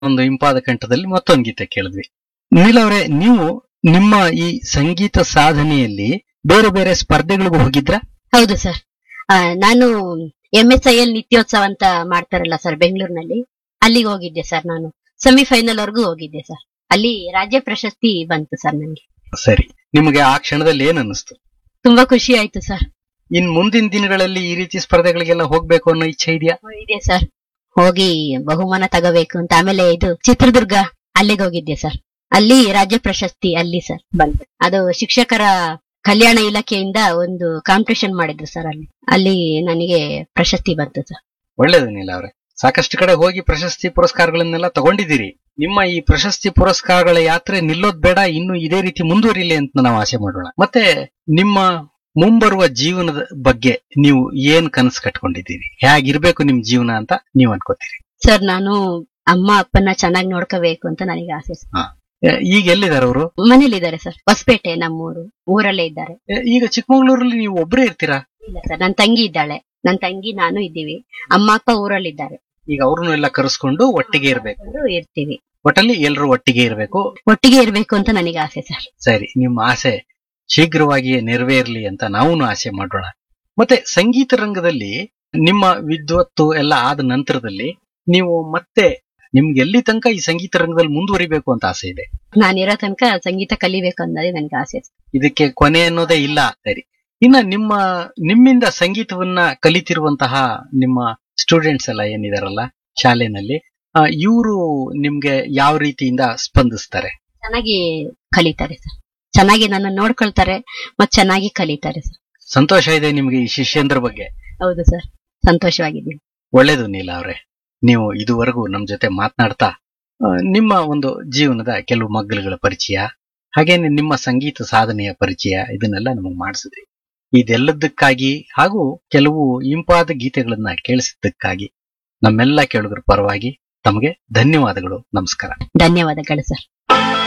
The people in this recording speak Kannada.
ಒಂದು ಇಂಪಾದ ಕಂಠದಲ್ಲಿ ಮತ್ತೊಂದು ಗೀತೆ ಕೇಳಿದ್ವಿ ನೀಲ್ ಅವರೇ ನೀವು ನಿಮ್ಮ ಈ ಸಂಗೀತ ಸಾಧನೆಯಲ್ಲಿ ಬೇರೆ ಬೇರೆ ಸ್ಪರ್ಧೆಗಳಿಗೂ ಹೋಗಿದ್ರ ಹೌದು ಸರ್ ಆ, ನಾನು ಎಂ ಎಸ್ ಐ ಎಲ್ ನಿತ್ಯೋತ್ಸವ ಅಂತ ಮಾಡ್ತಾರಲ್ಲ ಸರ್ ಬೆಂಗಳೂರಿನಲ್ಲಿ ಅಲ್ಲಿಗೆ ಹೋಗಿದ್ದೆ ಸರ್ ನಾನು ಸೆಮಿಫೈನಲ್ ವರ್ಗೂ ಹೋಗಿದ್ದೆ ಸರ್ ಅಲ್ಲಿ ರಾಜ್ಯ ಪ್ರಶಸ್ತಿ ಬಂತು ಸರ್ ನನಗೆ ಸರಿ ನಿಮಗೆ ಆ ಕ್ಷಣದಲ್ಲಿ ಏನ್ ಅನ್ನಿಸ್ತು ತುಂಬಾ ಖುಷಿ ಆಯ್ತು ಸರ್ ಇನ್ ಮುಂದಿನ ದಿನಗಳಲ್ಲಿ ಈ ರೀತಿ ಸ್ಪರ್ಧೆಗಳಿಗೆಲ್ಲ ಹೋಗ್ಬೇಕು ಅನ್ನೋ ಇಚ್ಛೆ ಇದೆಯಾ ಇದೆ ಸರ್ ಹೋಗಿ ಬಹುಮಾನ ತಗೋಬೇಕು ಅಂತ ಆಮೇಲೆ ಇದು ಚಿತ್ರದುರ್ಗ ಅಲ್ಲಿಗೆ ಹೋಗಿದ್ದೆ ಸರ್ ಅಲ್ಲಿ ರಾಜ್ಯ ಪ್ರಶಸ್ತಿ ಅಲ್ಲಿ ಸರ್ ಬಂತು ಅದು ಶಿಕ್ಷಕರ ಕಲ್ಯಾಣ ಇಲಾಖೆಯಿಂದ ಒಂದು ಕಾಂಪಿಟೇಷನ್ ಮಾಡಿದ್ರು ಸರ್ ಅಲ್ಲಿ ಅಲ್ಲಿ ನನಗೆ ಪ್ರಶಸ್ತಿ ಬಂತು ಸರ್ ಒಳ್ಳೇದು ನೀಲ ಅವರೇ ಸಾಕಷ್ಟು ಕಡೆ ಹೋಗಿ ಪ್ರಶಸ್ತಿ ಪುರಸ್ಕಾರಗಳನ್ನೆಲ್ಲ ತಗೊಂಡಿದ್ದೀರಿ ನಿಮ್ಮ ಈ ಪ್ರಶಸ್ತಿ ಪುರಸ್ಕಾರಗಳ ಯಾತ್ರೆ ನಿಲ್ಲೋದ್ ಬೇಡ ಇನ್ನು ಇದೇ ರೀತಿ ಮುಂದುವರಿಲಿ ಅಂತ ನಾವು ಆಸೆ ಮಾಡೋಣ ಮತ್ತೆ ನಿಮ್ಮ ಮುಂಬರುವ ಜೀವನದ ಬಗ್ಗೆ ನೀವು ಏನ್ ಕನಸು ಕಟ್ಕೊಂಡಿದ್ದೀರಿ ಹೇಗಿರ್ಬೇಕು ನಿಮ್ ಜೀವನ ಅಂತ ನೀವು ಅನ್ಕೋತೀರಿ ಸರ್ ನಾನು ಅಮ್ಮ ಅಪ್ಪನ ಚೆನ್ನಾಗಿ ನೋಡ್ಕೋಬೇಕು ಅಂತ ನನಗೆ ಆಸೆ ಸರ್. ಎ, ಈಗ ಎಲ್ಲಿದ್ದಾರೆ ಅವರು ಮನೇಲಿದ್ದಾರೆ ಸರ್ ಹೊಸಪೇಟೆ ನಮ್ಮೂರು ಊರಲ್ಲೇ ಇದ್ದಾರೆ ಈಗ ಚಿಕ್ಕಮಗಳೂರಲ್ಲಿ ನೀವು ಒಬ್ಬರೇ ಇರ್ತೀರಾ ಇಲ್ಲ ಸರ್ ನನ್ನ ತಂಗಿ ಇದ್ದಾಳೆ ನನ್ನ ತಂಗಿ ನಾನು ಇದ್ದೀವಿ ಅಮ್ಮ ಅಪ್ಪ ಊರಲ್ಲಿದ್ದಾರೆ ಈಗ ಅವ್ರನ್ನು ಎಲ್ಲ ಕರೆಸ್ಕೊಂಡು ಒಟ್ಟಿಗೆ ಇರ್ಬೇಕು ಅದು ಇರ್ತೀವಿ ಒಟ್ಟಲ್ಲಿ ಎಲ್ಲರೂ ಒಟ್ಟಿಗೆ ಇರ್ಬೇಕು ಒಟ್ಟಿಗೆ ಇರ್ಬೇಕು ಅಂತ ನನಗೆ ಆಸೆ ಸರ್ ಸರಿ ನಿಮ್ಮ ಆಸೆ ಶೀಘ್ರವಾಗಿಯೇ ನೆರವೇರ್ಲಿ ಅಂತ ನಾವು ಆಸೆ ಮಾಡೋಣ ಮತ್ತೆ ಸಂಗೀತ ರಂಗದಲ್ಲಿ ನಿಮ್ಮ ವಿದ್ವತ್ತು ಎಲ್ಲ ಆದ ನಂತರದಲ್ಲಿ ನೀವು ಮತ್ತೆ ನಿಮ್ಗೆ ಎಲ್ಲಿ ತನಕ ಈ ಸಂಗೀತ ರಂಗದಲ್ಲಿ ಮುಂದುವರಿಬೇಕು ಅಂತ ಆಸೆ ಇದೆ ನಾನಿರೋ ತನಕ ಸಂಗೀತ ಕಲಿಬೇಕು ಅನ್ನೋದೇ ನನಗೆ ಆಸೆ ಸರ್. ಇದಕ್ಕೆ ಕೊನೆ ಅನ್ನೋದೇ ಇಲ್ಲ ಸರಿ ಇನ್ನ ನಿಮ್ಮ ನಿಮ್ಮಿಂದ ಸಂಗೀತವನ್ನ ಕಲಿತಿರುವಂತಹ ನಿಮ್ಮ ಸ್ಟೂಡೆಂಟ್ಸ್ ಎಲ್ಲ ಏನಿದಾರಲ್ಲ ಶಾಲೆನಲ್ಲಿ ಇವರು ನಿಮ್ಗೆ ಯಾವ ರೀತಿಯಿಂದ ಸ್ಪಂದಿಸ್ತಾರೆ ಚೆನ್ನಾಗಿ ಕಲಿತಾರೆ ಸರ್ ಚೆನ್ನಾಗಿ ನನ್ನ ನೋಡ್ಕೊಳ್ತಾರೆ ಮತ್ ಚೆನ್ನಾಗಿ ಕಲಿತಾರೆ ಸರ್ ಸಂತೋಷ ಇದೆ ನಿಮ್ಗೆ ಈ ಶಿಷ್ಯಂದ್ರ ಬಗ್ಗೆ ಹೌದು ಸರ್ ಸಂತೋಷವಾಗಿದ್ದೀನಿ ಒಳ್ಳೇದು ನೀಲ ಅವರೇ ನೀವು ಇದುವರೆಗೂ ನಮ್ಮ ಜೊತೆ ಮಾತನಾಡ್ತಾ ಆ, ನಿಮ್ಮ ಒಂದು ಜೀವನದ ಕೆಲವು ಮಗ್ಗಲುಗಳ ಪರಿಚಯ ಹಾಗೇನೆ ನಿಮ್ಮ ಸಂಗೀತ ಸಾಧನೆಯ ಪರಿಚಯ ಇದನ್ನೆಲ್ಲ ನಮಗೆ ಮಾಡಿಸಿದ್ರಿ ಇದೆಲ್ಲದಕ್ಕಾಗಿ ಹಾಗೂ ಕೆಲವು ಇಂಪಾದ ಗೀತೆಗಳನ್ನ ಕೇಳಿಸಿದ್ದಕ್ಕಾಗಿ ನಮ್ಮೆಲ್ಲ ಕೇಳುಗರ ಪರವಾಗಿ ತಮಗೆ ಧನ್ಯವಾದಗಳು ನಮಸ್ಕಾರ ಧನ್ಯವಾದಗಳು ಸರ್